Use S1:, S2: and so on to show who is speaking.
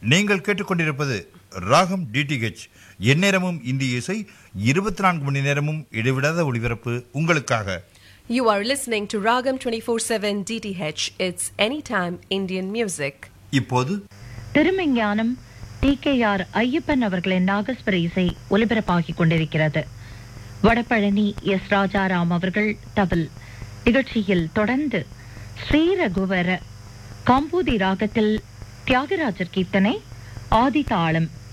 S1: நீங்கள் கேட்டுக்கொண்டிருப்பது ராகம் டிடிஹெச் எந்நேரமும் இந்திய இசை இருபத்தி நான்கு மணி நேரமும் இடைவிடாத ஒளிபரப்பு உங்களுக்காக
S2: You are listening to Ragam 24/7 DTH. It's anytime Indian music.
S1: இப்போது
S3: Thirumeignanam T K R Ayyappan அவர்களின் நாகஸ்வர இசை ஒலிபரப்பாகிக் கொண்டிருக்கிறது வடபழனி எஸ் ராஜாராம் அவர்கள் தவில் நிகழ்ச்சியில் தொடர்ந்து ஸ்ரீரகுவர காம்பூதி ராகத்தில் தியாகராஜர் கீர்த்தனை ஆதி தாளம்